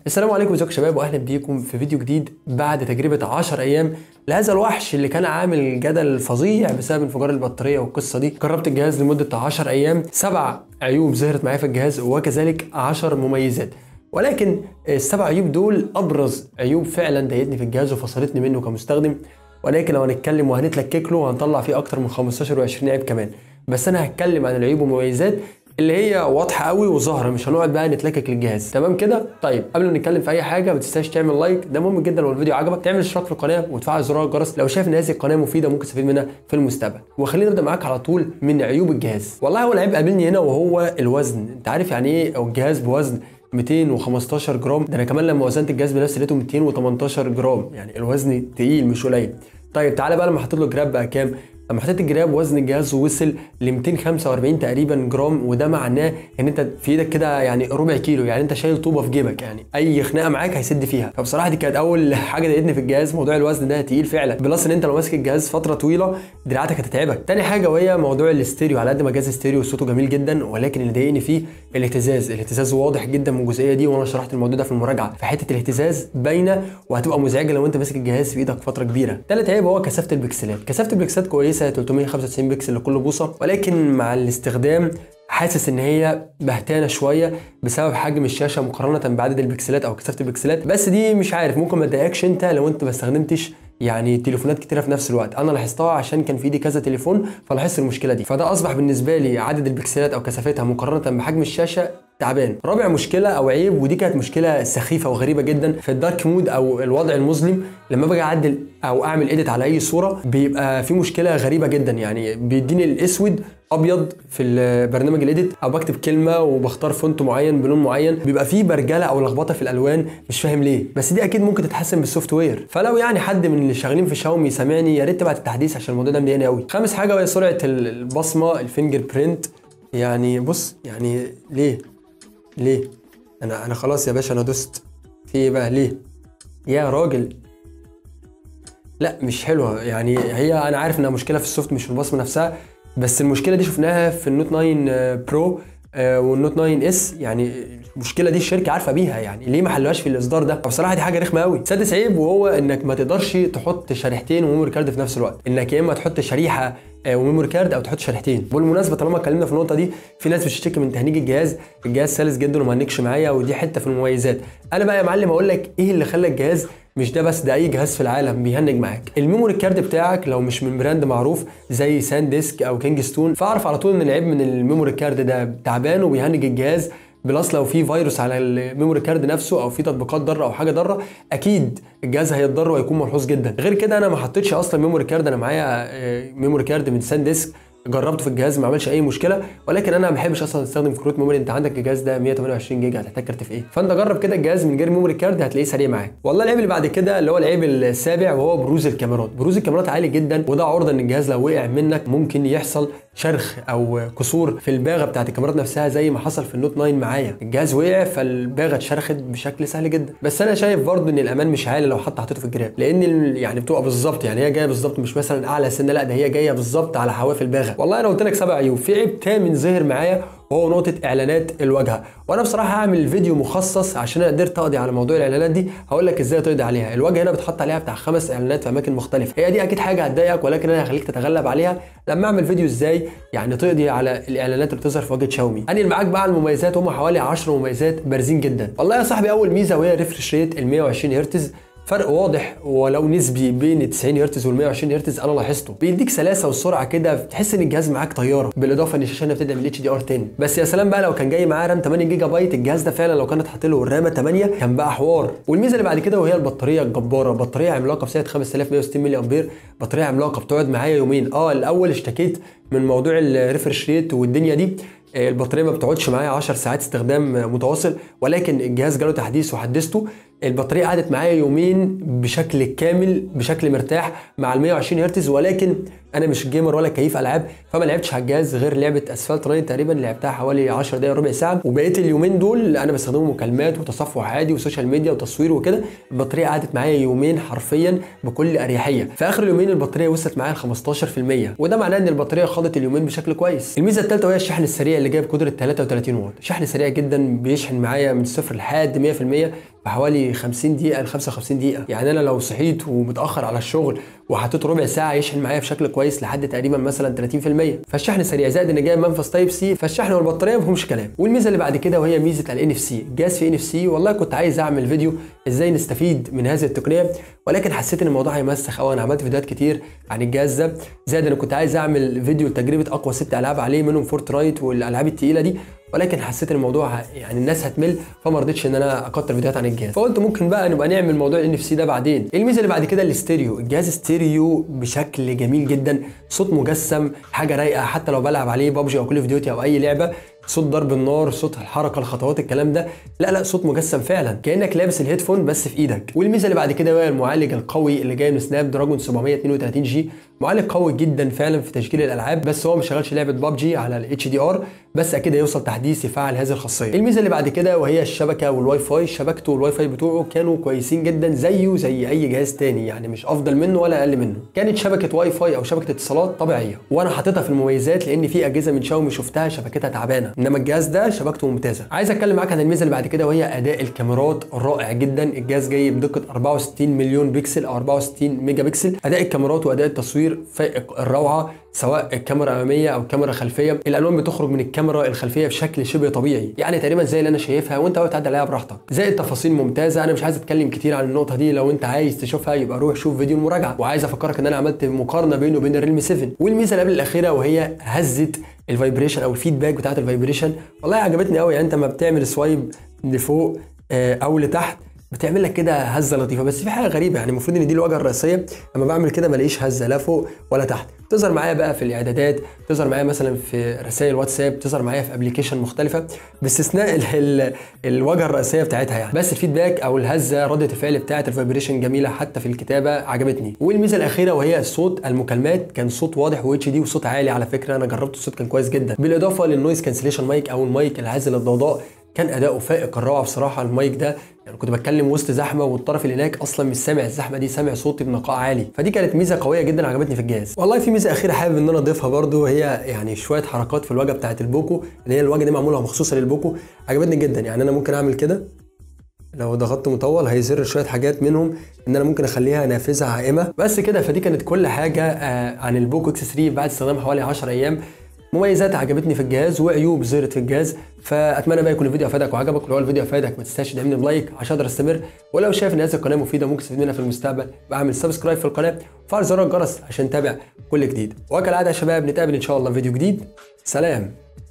السلام عليكم ازيكم يا شباب واهلا بيكم في فيديو جديد بعد تجربه 10 ايام لهذا الوحش اللي كان عامل جدل فظيع بسبب انفجار البطاريه والقصه دي جربت الجهاز لمده 10 ايام سبع عيوب ظهرت معايا في الجهاز وكذلك 10 مميزات ولكن السبع عيوب دول ابرز عيوب فعلا ضايقتني في الجهاز وفصلتني منه كمستخدم ولكن لو هنتكلم وهنتلكك له هنطلع فيه اكتر من 15 و20 عيب كمان بس انا هتكلم عن العيوب والمميزات اللي هي واضحه قوي وظاهره مش هنقعد بقى نتلكك للجهاز تمام كده طيب قبل ما نتكلم في اي حاجه ما تنساش تعمل لايك ده مهم جدا لو الفيديو عجبك تعمل اشتراك في القناه وتفعل زرار الجرس لو شايف ان هذه القناه مفيده ممكن تستفيد منها في المستقبل وخلينا نبدا معاك على طول من عيوب الجهاز والله هو العيب قابلني هنا وهو الوزن انت عارف يعني ايه او الجهاز بوزن 215 جرام ده انا كمان لما وزنت الجهاز بنفسي لقيته 218 جرام يعني الوزن تقيل مش قليل طيب تعالى بقى لما حطيت له جراب بقى كام لما حطيت الجراب وزن الجهاز وصل ل 245 تقريبا جرام وده معناه ان انت في ايدك كده يعني ربع كيلو يعني انت شايل طوبه في جيبك يعني اي خناقه معاك هيسد فيها فبصراحه دي كانت اول حاجه ضايقتني في الجهاز موضوع الوزن ده تقيل فعلا بلس ان انت لو ماسك الجهاز فتره طويله دراعاتك هتتعبك تاني حاجه وهي موضوع الاستيريو على قد ما جهاز استيريو صوته جميل جدا ولكن اللي ضايقني فيه الاهتزاز الاهتزاز واضح جدا من الجزئيه دي وانا شرحت الموضوع ده في المراجعه فحته الاهتزاز باينه وهتبقى مزعجه لو انت ماسك الجهاز في ايدك فتره كبيره تالت عيب هو كثافه البكسلات كثافه البكسلات كويسه 395 بكسل لكل بوصه ولكن مع الاستخدام حاسس ان هي بهتانه شويه بسبب حجم الشاشه مقارنه بعدد البكسلات او كثافه البكسلات بس دي مش عارف ممكن ما تضايقكش انت لو انت ما استخدمتش يعني تليفونات كتيره في نفس الوقت انا لاحظتها عشان كان في ايدي كذا تليفون فلاحظت المشكله دي فده اصبح بالنسبه لي عدد البكسلات او كثافتها مقارنه بحجم الشاشه تعبان رابع مشكله او عيب ودي كانت مشكله سخيفه وغريبه جدا في الدارك مود او الوضع المظلم لما باجي اعدل او اعمل اديت على اي صوره بيبقى في مشكله غريبه جدا يعني بيديني الاسود ابيض في البرنامج الايديت او بكتب كلمه وبختار فونت معين بلون معين بيبقى فيه برجله او لخبطه في الالوان مش فاهم ليه بس دي اكيد ممكن تتحسن بالسوفت وير فلو يعني حد من اللي شغالين في شاومي سامعني يا ريت تبعت التحديث عشان الموضوع ده مضايقني قوي خامس حاجه وهي سرعه البصمه الفينجر برينت يعني بص يعني ليه ليه انا انا خلاص يا باشا انا دوست في ايه بقى ليه يا راجل لا مش حلوه يعني هي انا عارف انها مشكله في السوفت مش في البصمه نفسها بس المشكله دي شفناها في النوت 9 برو والنوت 9 اس يعني المشكله دي الشركه عارفه بيها يعني ليه ما حلوهاش في الاصدار ده بصراحه دي حاجه رخمه قوي سادس عيب وهو انك ما تقدرش تحط شريحتين وميموري كارد في نفس الوقت انك يا اما تحط شريحه وميموري كارد او تحط شريحتين بالمناسبه طالما اتكلمنا في النقطه دي في ناس بتشتكي من تهنيج الجهاز الجهاز سلس جدا وما هنكش معايا ودي حته في المميزات انا بقى يا معلم اقول لك ايه اللي خلى الجهاز مش ده بس ده اي جهاز في العالم بيهنج معاك الميموري كارد بتاعك لو مش من براند معروف زي سان ديسك او كينج ستون فاعرف على طول ان العيب من الميموري كارد ده تعبان وبيهنج الجهاز بلس لو في فيروس على الميموري كارد نفسه او في تطبيقات ضاره او حاجه ضاره اكيد الجهاز هيتضر وهيكون ملحوظ جدا غير كده انا ما حطيتش اصلا ميموري كارد انا معايا ميموري كارد من سان ديسك جربته في الجهاز ما عملش اي مشكله ولكن انا ما بحبش اصلا استخدم كروت ميموري انت عندك الجهاز ده 128 جيجا هتحتاج كارت في ايه فانت جرب كده الجهاز من غير ميموري كارد هتلاقيه سريع معاك والله العيب اللي بعد كده اللي هو العيب السابع وهو بروز الكاميرات بروز الكاميرات عالي جدا وده عرضه ان الجهاز لو وقع منك ممكن يحصل شرخ او كسور في الباغه بتاعت الكاميرات نفسها زي ما حصل في النوت 9 معايا الجهاز وقع فالباغه اتشرخت بشكل سهل جدا بس انا شايف برضو ان الامان مش عالي لو حتى حطيته في الجراب لان يعني بتبقى بالظبط يعني هي جايه بالظبط مش مثلا اعلى سنه لا ده هي جايه بالظبط على حواف الباغه والله انا قلت لك سبع عيوب في عيب تامن ظهر معايا وهو نقطة إعلانات الواجهة، وأنا بصراحة هعمل فيديو مخصص عشان أنا قدرت أقضي على موضوع الإعلانات دي، هقول لك إزاي تقضي عليها، الواجهة هنا بتحط عليها بتاع خمس إعلانات في أماكن مختلفة، هي دي أكيد حاجة هتضايقك ولكن أنا هخليك تتغلب عليها لما أعمل فيديو إزاي يعني تقضي على الإعلانات اللي بتظهر في واجهة شاومي. أنقل معاك بقى على المميزات هم حوالي 10 مميزات بارزين جدا. والله يا صاحبي أول ميزة وهي ريفرش ريت ال 120 هرتز فرق واضح ولو نسبي بين 90 هرتز وال 120 هرتز انا لاحظته بيديك سلاسه وسرعه كده تحس ان الجهاز معاك طياره بالاضافه ان الشاشه هنا بتدعم الاتش دي ار 10 بس يا سلام بقى لو كان جاي معاه رام 8 جيجا بايت الجهاز ده فعلا لو كانت حاطط له الرامه 8 كان بقى حوار والميزه اللي بعد كده وهي البطاريه الجباره بطاريه عملاقه بسعه 5160 ملي امبير بطاريه عملاقه بتقعد معايا يومين اه الاول اشتكيت من موضوع الريفرش ريت والدنيا دي البطاريه ما بتقعدش معايا 10 ساعات استخدام متواصل ولكن الجهاز جاله تحديث وحدثته البطاريه قعدت معايا يومين بشكل كامل بشكل مرتاح مع ال 120 هرتز ولكن انا مش جيمر ولا كيف العاب فما لعبتش على الجهاز غير لعبه اسفلت راين تقريبا لعبتها حوالي 10 دقايق ربع ساعه وبقيت اليومين دول انا بستخدمه مكالمات وتصفح عادي وسوشيال ميديا وتصوير وكده البطاريه قعدت معايا يومين حرفيا بكل اريحيه في اخر اليومين البطاريه وصلت معايا ل 15% وده معناه ان البطاريه خاضت اليومين بشكل كويس الميزه الثالثه وهي الشحن السريع اللي جايب قدره 33 واط شحن سريع جدا بيشحن معايا من صفر لحد 100% بحوالي 50 دقيقه ل 55 دقيقه يعني انا لو صحيت ومتاخر على الشغل وحطيت ربع ساعه يشحن معايا بشكل كويس لحد تقريبا مثلا 30% فالشحن سريع زائد ان جايب منفذ تايب سي فالشحن والبطاريه ما فيهمش كلام والميزه اللي بعد كده وهي ميزه الان اف سي جهاز في ان اف سي والله كنت عايز اعمل فيديو ازاي نستفيد من هذه التقنيه ولكن حسيت ان الموضوع هيمسخ قوي انا عملت فيديوهات كتير عن الجهاز ده زائد انا كنت عايز اعمل فيديو لتجربه اقوى ست العاب عليه منهم فورترايت والالعاب التقيله دي ولكن حسيت ان الموضوع يعني الناس هتمل فما رضيتش ان انا اكتر فيديوهات عن الجهاز فقلت ممكن بقى نبقى نعمل موضوع الان اف سي ده بعدين الميزه اللي بعد كده الاستيريو الجهاز ستيريو بشكل جميل جدا صوت مجسم حاجه رايقه حتى لو بلعب عليه بابجي او كل اوف ديوتي او اي لعبه صوت ضرب النار صوت الحركه الخطوات الكلام ده لا لا صوت مجسم فعلا كانك لابس الهيدفون بس في ايدك والميزه اللي بعد كده هو المعالج القوي اللي جاي من سناب دراجون 732 جي معالج قوي جدا فعلا في تشغيل الالعاب بس هو ما شغالش لعبه بابجي على الاتش دي ار بس اكيد هيوصل تحديث يفعل هذه الخاصيه الميزه اللي بعد كده وهي الشبكه والواي فاي شبكته والواي فاي بتوعه كانوا كويسين جدا زيه زي اي جهاز تاني يعني مش افضل منه ولا اقل منه كانت شبكه واي فاي او شبكه اتصالات طبيعيه وانا حاططها في المميزات لان في اجهزه من شاومي شفتها شبكتها تعبانه انما الجهاز ده شبكته ممتازه عايز اتكلم معاك عن الميزه اللي بعد كده وهي اداء الكاميرات الرائع جدا الجهاز جاي بدقه 64 مليون بكسل او 64 ميجا بكسل اداء الكاميرات واداء التصوير فائق الروعه سواء الكاميرا اماميه او كاميرا خلفيه الالوان بتخرج من الكاميرا الخلفيه بشكل شبه طبيعي يعني تقريبا زي اللي انا شايفها وانت بتعدي عليها براحتك زي التفاصيل ممتازه انا مش عايز اتكلم كتير عن النقطه دي لو انت عايز تشوفها يبقى روح شوف فيديو المراجعه وعايز افكرك ان انا عملت مقارنه بينه وبين الريلمي 7 والميزه اللي قبل الاخيره وهي هزه الفايبريشن او الفيدباك بتاعت الفايبريشن والله عجبتني قوي يعني انت ما بتعمل سوايب لفوق او لتحت بتعمل لك كده هزه لطيفه بس في حاجه غريبه يعني المفروض ان دي الواجهه الرئيسيه لما بعمل كده ما الاقيش هزه لا فوق ولا تحت تظهر معايا بقى في الاعدادات تظهر معايا مثلا في رسائل واتساب تظهر معايا في ابلكيشن مختلفه باستثناء ال ال الواجهه الرئيسيه بتاعتها يعني بس الفيدباك او الهزه رده الفعل بتاعه الفايبريشن جميله حتى في الكتابه عجبتني والميزه الاخيره وهي صوت المكالمات كان صوت واضح واتش دي وصوت عالي على فكره انا جربت الصوت كان كويس جدا بالاضافه للنويز كانسليشن مايك او المايك العازل للضوضاء كان اداؤه فائق الروعه بصراحه المايك ده يعني كنت بتكلم وسط زحمه والطرف اللي هناك اصلا مش سامع الزحمه دي سامع صوتي بنقاء عالي فدي كانت ميزه قويه جدا عجبتني في الجهاز والله في ميزه اخيره حابب ان انا اضيفها برده هي يعني شويه حركات في الواجهه بتاعه البوكو اللي هي الواجهه دي معموله مخصوصه للبوكو عجبتني جدا يعني انا ممكن اعمل كده لو ضغطت مطول هيزر شويه حاجات منهم ان انا ممكن اخليها نافذه عائمه بس كده فدي كانت كل حاجه عن البوكو اكس 3 بعد استخدام حوالي 10 ايام مميزات عجبتني في الجهاز وعيوب ظهرت في الجهاز فاتمنى بقى يكون الفيديو افادك وعجبك ولو الفيديو افادك ما تنساش تدعمني بلايك عشان اقدر استمر ولو شايف ان هذه القناه مفيده ممكن تستفيد منها في المستقبل بعمل سبسكرايب في القناه وفعل زر الجرس عشان تتابع كل جديد وكالعاده يا شباب نتقابل ان شاء الله في فيديو جديد سلام